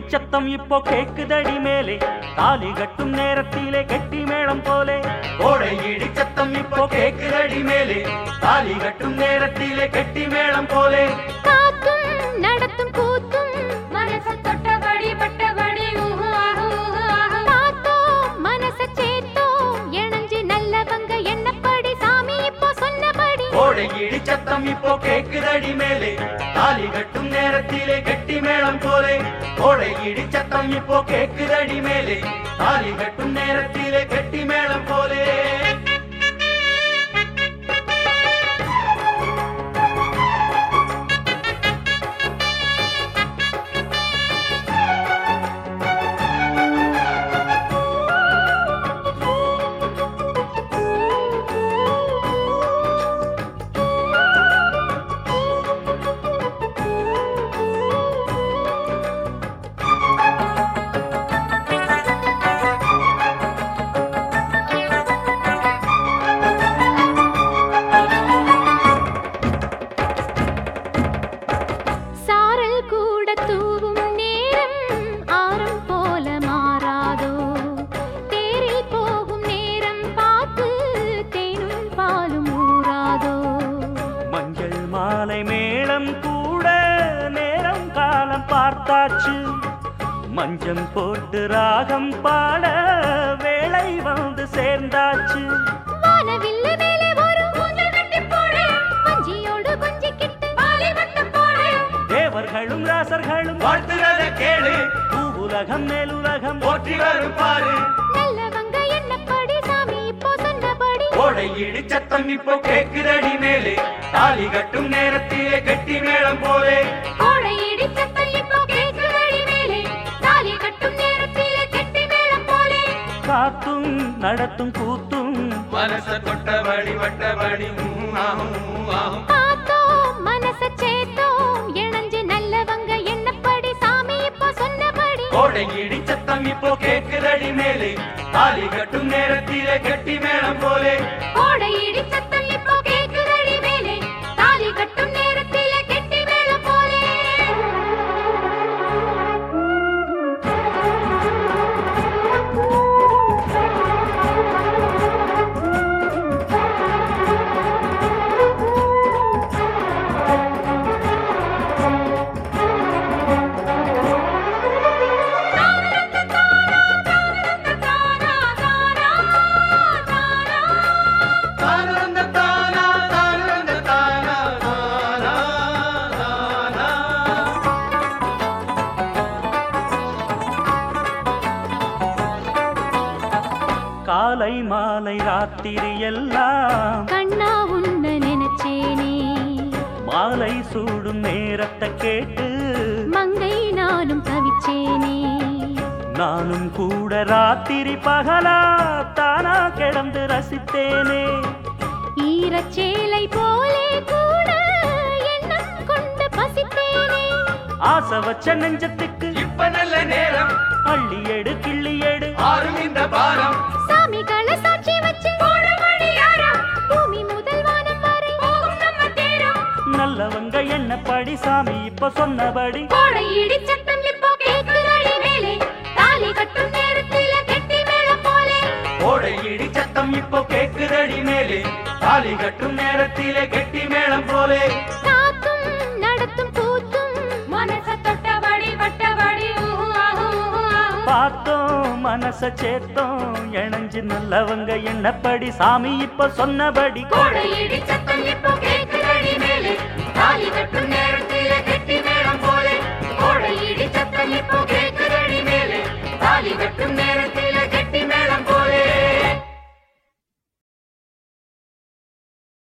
சத்தம் இப்போ கேக்குதடி மேலே தாலி கட்டும் நேரத்திலே கெட்டி மேளம் போலே கோடை இடி சத்தம் இப்போ கேக்குதடி மேலே தாலி கட்டும் நேரத்திலே கெட்டி மேளம் போலே காத்தும் நடத்தும் கூத்தும் மனச தொட்டபடி பட்டபடி ஊஹு ஆஹு ஊஹு ஆஹு. பார்த்தோம் மனச சேர்த்தோம் இணைஞ்சு நல்லவங்க என்னப்படி சாமி இப்போ சொன்னபடி கோடை இடி சத்தம் இப்போ கேக்குதடி மேலே தாலி கட்டும் நேரத்திலே கெட்டி மேளம் போலே கோடை இடி சத்தம் இப்போ கேக்குதடி மேலே தாலி கட்டும் நேரத்திலே கெட்டி மேளம் போலே சாரல் கூட தூவும் நேரம் ஆரம் போல மாறாதோ தேரில் போகும் நேரம் பார்த்து தேனும் பாலும் ஊறாதோ மஞ்சள் மாலை மேளம் கூட நேரம் காலம் பார்த்தாச்சு மஞ்சம் போட்டு ராகம் பாட வேளை வந்து சேர்ந்தாச்சு வானவில்லு மேலே ஒரு ஊஞ்சல் கட்டிப் போடு. வஞ்சியோடு கொஞ்சிக்கிட்டு வாலி வட்டம் போடு. தேவர்களும் ராசர்களும் வாழ்த்துறத கேளு பூவுலகம் மேலுலகம் போற்றி வரும் பாரு நல்லவங்க என்னப்படி சாமி இப்போ சொன்னபடி கோடை இடி சத்தம் இப்போ கேக்குதடி மேலே தாலி கட்டும் நேரத்திலே கெட்டி மேளம் போலே கோடை இடி சத்தம் இப்போ கேக்குதடி மேலே. தாலி கட்டும் நேரத்திலே கெட்டி மேளம் போலே. காத்தும் நடத்தும் கூத்தும் மனச தொட்டபடி வட்டபடி ஊம் ஆகும் ஊம் ஆகும் பார்த்தோம், மனச சேர்த்தோம், இணைஞ்சு நல்லவங்க என்னப்படி சாமி இப்போ சொன்னபடி கோடை இடி சத்தம் இப்போ கேக்குதடி மேலே தாலி கட்டும் நேரத்திலே கெட்டி மேளம் போலே கோடை இடி சத்தம் இப்போ கேக்குதடி மேலே. தாலி கட்டும் நேரத்திலே கெட்டி மேளம் போலே. தானந்த தானா தானந்த தானா தானா தானா காலை மாலை ராத்திரி எல்லாம் கண்ணா உன்ன நினைச்சேனே மாலை சூடும் நேரத்தை கேட்டு மங்கை நானும் தவிச்சேனே நானும் கூட ராத்திரி பகலா தானா கிடந்து ரசித்தேனே ஈரச்சேலை போலே கூட எண்ணம் கொண்டு பசித்தேனே ஆசை வச்ச நெஞ்சத்துக்கு இப்ப நல்ல நேரம் அள்ளி எடு கிள்ளி எடு ஆறும் இந்த பாரம் சாமிகளை சாட்சி வச்சு போடும்படி யாரும் பூமி முதல் வானம் வரை போகும் நம்ம தேரம் நல்லவங்க என்ன படி சாமி இப்ப சொன்னபடி கோடை இடி சத்தம் இப்போ கேக்குதடி மேலே தாலி கட்டும் நேரத்தில கெட்டி மேளம் போலே கோடை இடி சத்தம் இப்போ கேக்குதடி மேலே தாலி கட்டும் நேரத்திலே கெட்டி மேளம் போலே காத்தும் நடத்தும் கூத்தும் மனச தொட்டபடி வட்டபடி ஊஹு ஆஹு ஊஹு ஆஹு. பார்த்தோம் மனச சேர்த்தோம் இணைஞ்சு நல்லவங்க என்னப்படி சாமி இப்ப சொன்னபடி கோடை இடி சத்தம்